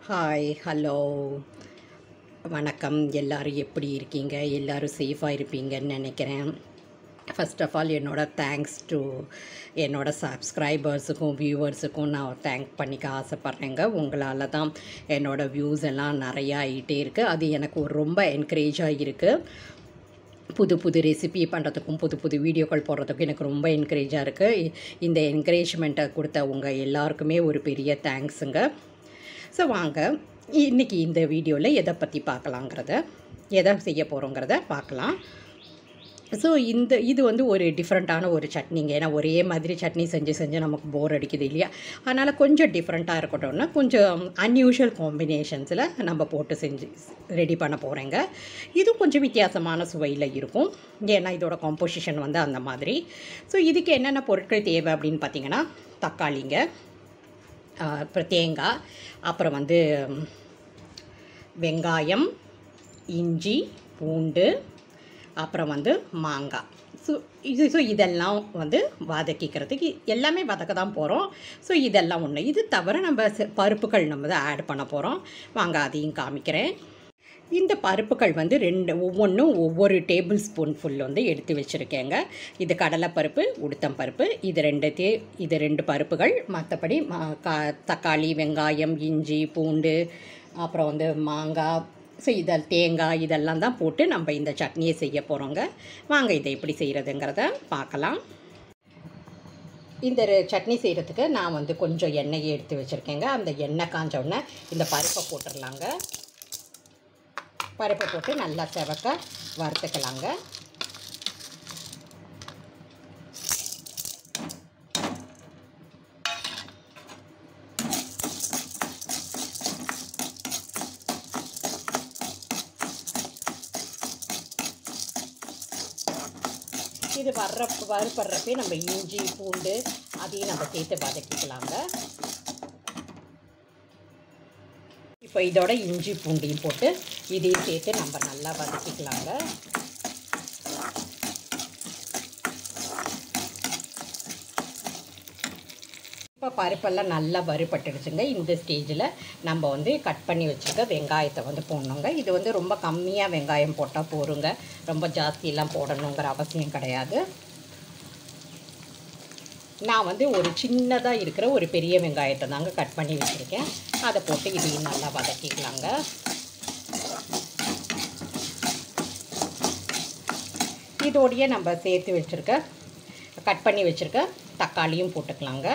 hi hello வணக்கம் எல்லாரும் எப்படி இருக்கீங்க எல்லாரும் சேஃபாக இருப்பீங்கன்னு நினைக்கிறேன் ஃபர்ஸ்ட் ஆஃப் ஆல் என்னோட தேங்க்ஸ் டு என்னோட சப்ஸ்கிரைபர்ஸுக்கும் வியூவர்ஸுக்கும் நான் தேங்க் பண்ணிக்க ஆசைப்பட்றேங்க உங்களால் தான் என்னோடய வியூஸ் எல்லாம் நிறையா ஆகிட்டே இருக்குது அது எனக்கு ஒரு ரொம்ப என்கரேஜாக இருக்குது புது புது ரெசிபி பண்ணுறதுக்கும் புது புது வீடியோக்கள் போடுறதுக்கும் எனக்கு ரொம்ப என்கரேஜாக இருக்குது இந்த என்கரேஜ்மெண்ட்டை கொடுத்த உங்கள் எல்லாருக்குமே ஒரு பெரிய தேங்க்ஸுங்க ஸோ வாங்க இன்றைக்கி இந்த வீடியோவில் எதை பற்றி பார்க்கலாங்கிறத எதை செய்ய போகிறோங்கிறத பார்க்கலாம் ஸோ இந்த இது வந்து ஒரு டிஃப்ரெண்ட்டான ஒரு சட்னிங்க ஏன்னா ஒரே மாதிரி சட்னி செஞ்சு செஞ்சு நமக்கு போர் அடிக்குது இல்லையா அதனால் கொஞ்சம் டிஃப்ரெண்ட்டாக இருக்கட்டும்னா கொஞ்சம் அன்யூஷுவல் காம்பினேஷன்ஸில் நம்ம போட்டு செஞ்சு ரெடி பண்ண போகிறேங்க இது கொஞ்சம் வித்தியாசமான சுவையில் இருக்கும் ஏன்னா இதோட காம்போசிஷன் வந்து அந்த மாதிரி ஸோ இதுக்கு என்னென்ன பொருட்கள் தேவை அப்படின்னு பார்த்தீங்கன்னா தக்காளிங்க அப்புறம் தேங்காய் அப்புறம் வந்து வெங்காயம் இஞ்சி பூண்டு அப்புறம் வந்து மாங்காய் ஸோ இது ஸோ இதெல்லாம் வந்து வதக்கிக்கிறதுக்கு எல்லாமே வதக்க தான் போகிறோம் ஸோ இதெல்லாம் ஒன்று இது தவிர நம்ம ச- பருப்புகள் நம்ம தான் ஆட் பண்ண போகிறோம் வாங்க அதையும் காமிக்கிறேன் இந்த பருப்புகள் வந்து ரெண்டு ஒவ்வொன்றும் ஒவ்வொரு டேபிள் ஸ்பூன் ஃபுல் வந்து எடுத்து வச்சுருக்கேங்க இது கடலைப்பருப்பு உளுத்தம் பருப்பு இது ரெண்டுத்தே இது ரெண்டு பருப்புகள் மற்றபடி ம- கா தக்காளி வெங்காயம் இஞ்சி பூண்டு அப்புறம் வந்து மாங்காய் ஸோ இதில் தேங்காய் இதெல்லாம் தான் போட்டு நம்ம இந்த சட்னியை செய்ய போகிறோங்க வாங்க இதை எப்படி செய்கிறதுங்கிறத பார்க்கலாம் இந்த ரெ- சட்னி செய்கிறதுக்கு நான் வந்து கொஞ்சம் எண்ணெயை எடுத்து வச்சுருக்கேங்க அந்த எண்ணெய் காஞ்ச உடனே இந்த பருப்பை போட்டுடலாங்க பருப்பை போட்டு நல்லா செவக்க வறுத்துக்கலாங்க இது வர்ற வறுப்படுறப்பே நம்ம இஞ்சி பூண்டு அதையும் நம்ம சேர்த்து வதக்கிக்கலாங்க இப்போ இதோட இஞ்சி பூண்டையும் போட்டு இதையும் சேர்த்து நம்ம நல்லா வதக்கிக்கலாங்க இப்போ பருப்பெல்லாம் நல்லா வறுபட்டுடுச்சுங்க இந்த ஸ்டேஜில் நம்ம வந்து கட் பண்ணி வச்சுருக்க வெங்காயத்தை வந்து போடணுங்க இது வந்து ரொம்ப கம்மியாக வெங்காயம் போட்டால் போருங்க ரொம்ப ஜாஸ்தியெல்லாம் போடணுங்கிற அவசியம் கிடையாது நான் வந்து ஒரு சின்னதாக இருக்கிற ஒரு பெரிய வெங்காயத்தை தாங்க கட் பண்ணி வச்சுருக்கேன் அதை போட்டு இதையும் நல்லா வதக்கிக்கலாங்க இதோடையே நம்ம சேர்த்து வச்சுருக்க கட் பண்ணி வச்சுருக்க தக்காளியும் போட்டுக்கலாங்க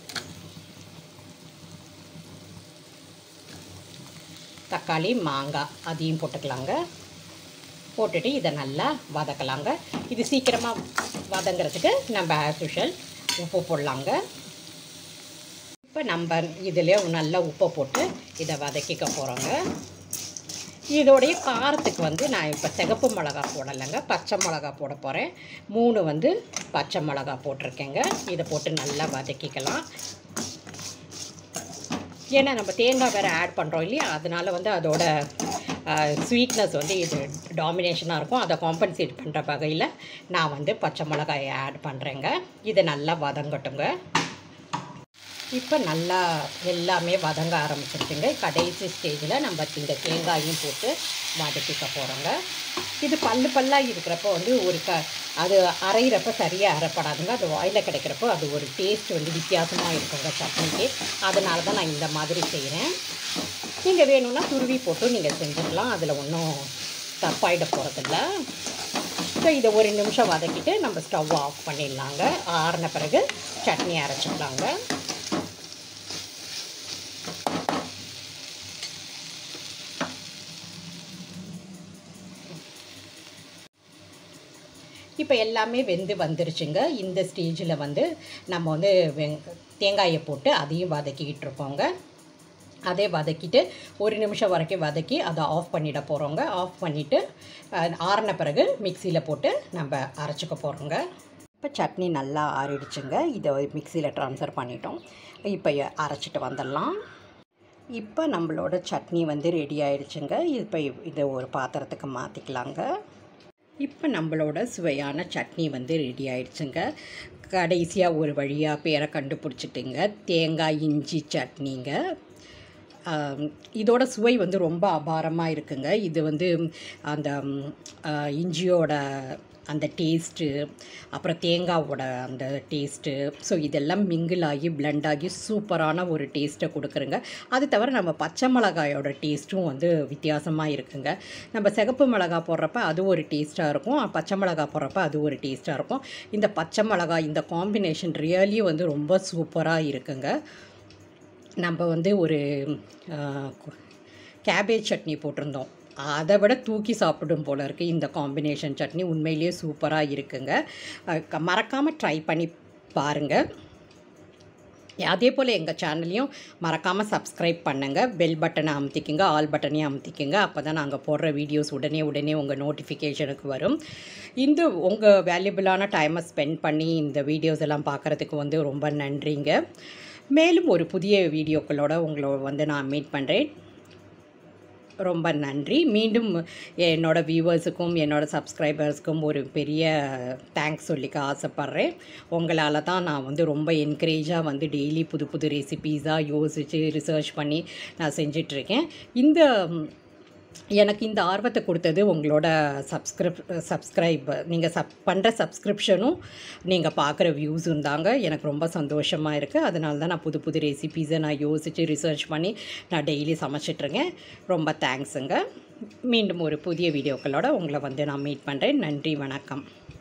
தக்காளி மாங்காய் அதையும் போட்டுக்கலாங்க போட்டுட்டு இதை நல்லா வதக்கலாங்க இது சீக்கிரமாக வதங்கிறதுக்கு நம்ம ஆஸ் யூஷுவல் உப்பு போடலாங்க இப்போ நம்ம இதில் நல்லா உப்பை போட்டு இதை வதக்கிக்க போகிறோங்க இதோடைய காரத்துக்கு வந்து நான் இப்போ சிகப்பு மிளகா போடலைங்க பச்சை மிளகா போட போகிறேன் மூணு வந்து பச்சை மிளகா போட்டிருக்கேங்க இதை போட்டு நல்லா வதக்கிக்கலாம் ஏன்னா நம்ம தேங்காய் வேறு ஆட் பண்ணுறோம் இல்லையா அதனால் வந்து அதோட ஸ்வீட்னஸ் வந்து இது டாமினேஷனாக இருக்கும் அதை காம்பன்சேட் பண்ணுற வகையில் நான் வந்து பச்சை மிளகாயை ஆட் பண்ணுறேங்க இதை நல்லா வதங்கட்டுங்க இப்போ நல்லா எல்லாமே வதங்க ஆரம்பிச்சிருச்சுங்க கடைசி ஸ்டேஜில் நம்ம இந்த தேங்காயும் போட்டு வதக்கிக்க போகிறோங்க இது பல்லு பல்லாக இருக்கிறப்போ வந்து ஒரு க அது அரைகிறப்ப சரியாக அரைப்படாதுங்க அது வாயில் கிடைக்கிறப்போ அது ஒரு டேஸ்ட் வந்து வித்தியாசமாக இருக்குங்க சட்னிக்கு அதனால தான் நான் இந்த மாதிரி செய்கிறேன் நீங்கள் வேணும்னா துருவி போட்டு நீங்கள் செஞ்சுக்கலாம் அதில் ஒன்றும் தப்பாயிட போகிறதில்ல ஸோ இதை ஒரு நிமிஷம் வதக்கிட்டு நம்ம ஸ்டவ் ஆஃப் பண்ணிடலாங்க ஆறின பிறகு சட்னி அரைச்சிக்கலாங்க இப்போ எல்லாமே வெந்து வந்துருச்சுங்க இந்த ஸ்டேஜில் வந்து நம்ம வந்து வெங் தேங்காயை போட்டு அதையும் வதக்கிக்கிட்டு இருக்கோங்க அதே வதக்கிட்டு ஒரு நிமிஷம் வரைக்கும் வதக்கி அதை ஆஃப் பண்ணிட போகிறோங்க ஆஃப் பண்ணிவிட்டு ஆறின பிறகு மிக்சியில் போட்டு நம்ம அரைச்சிக்க போகிறோங்க இப்போ சட்னி நல்லா ஆறிடுச்சுங்க இதை மிக்சியில் ட்ரான்ஸ்ஃபர் பண்ணிட்டோம் இப்போ அரைச்சிட்டு வந்துடலாம் இப்போ நம்மளோட சட்னி வந்து ரெடி ஆயிடுச்சுங்க இப்போ இதை ஒரு பாத்திரத்துக்கு மாற்றிக்கலாங்க இப்போ நம்மளோட சுவையான சட்னி வந்து ரெடி ஆயிடுச்சுங்க கடைசியாக ஒரு வழியாக பேரை கண்டுபிடிச்சிட்டுங்க தேங்காய் இஞ்சி சட்னிங்க ஆம், இதோட சுவை வந்து ரொம்ப அபாரமாக இருக்குங்க இது வந்து அந்த ம், ஆ, இஞ்சியோட அந்த டேஸ்ட்டு அப்புறம் தேங்காவோட அந்த டேஸ்ட்டு ஸோ இதெல்லாம் மிங்கிள் ஆகி blend ஆகி சூப்பரான ஒரு டேஸ்ட்டை கொடுக்குறங்க அது தவிர நம்ம பச்சை மிளகாயோட டேஸ்ட்டும் வந்து வித்தியாசமாக இருக்குங்க நம்ம சிகப்பு மிளகாய் போடுறப்ப அது ஒரு டேஸ்ட்டாக இருக்கும் பச்சை மிளகாய் போடுறப்ப அது ஒரு டேஸ்ட்டாக இருக்கும் இந்த பச்சை மிளகாய் இந்த காம்பினேஷன் ரியலி வந்து ரொம்ப சூப்பராக இருக்குங்க நம்ம வந்து ஒரு கேபேஜ் சட்னி போட்டிருந்தோம் அதை விட தூக்கி சாப்பிடும் போல இருக்குது இந்த காம்பினேஷன் சட்னி உண்மையிலேயே சூப்பராக இருக்குங்க மறக்காமல் ட்ரை பண்ணி பாருங்கள் அதே போல் எங்கள் சேனலையும் மறக்காமல் சப்ஸ்கிரைப் பண்ணுங்கள் பெல் பட்டனை அமுத்திக்குங்க ஆல் பட்டனையும் அமுத்திக்குங்க அப்போ தான் நாங்கள் போடுற வீடியோஸ் உடனே உடனே உங்கள் நோட்டிஃபிகேஷனுக்கு வரும் இந்த உங்கள் வேல்யூபிளான டைமை ஸ்பெண்ட் பண்ணி இந்த வீடியோஸ் எல்லாம் பார்க்குறதுக்கு வந்து ரொம்ப நன்றிங்க மேலும் ஒரு புதிய வீடியோக்களோட உங்களை வந்து நான் மீட் பண்ணுறேன் ரொம்ப நன்றி மீண்டும் என்னோட வியூவர்ஸுக்கும் என்னோட சப்ஸ்கிரைபர்ஸ்க்கும் ஒரு பெரிய தேங்க்ஸ் சொல்லிக்க ஆசைப்பட்றேன் உங்களால் தான் நான் வந்து ரொம்ப என்கரேஜாக வந்து டெய்லி புது புது ரெசிபீஸாக யோசித்து ரிசர்ச் பண்ணி நான் செஞ்சிட்ருக்கேன் இந்த ம், எனக்கு இந்த ஆர்வத்தை கொடுத்தது உங்களோட சப்ஸ்கிரிப் சப்ஸ்கிரைப் நீங்கள் சப் பண்ணுற சப்ஸ்கிரிப்ஷனும் நீங்கள் பார்க்குற வியூஸும் தாங்க எனக்கு ரொம்ப சந்தோஷமாக இருக்குது அதனால தான் நான் புது புது ரெசிபீஸை நான் யோசித்து ரிசர்ச் பண்ணி நான் டெய்லி சமைச்சிட்ருக்கேன் ரொம்ப தேங்க்ஸுங்க மீண்டும் ஒரு புதிய வீடியோக்களோட உங்களை வந்து நான் மீட் பண்ணுறேன் நன்றி வணக்கம்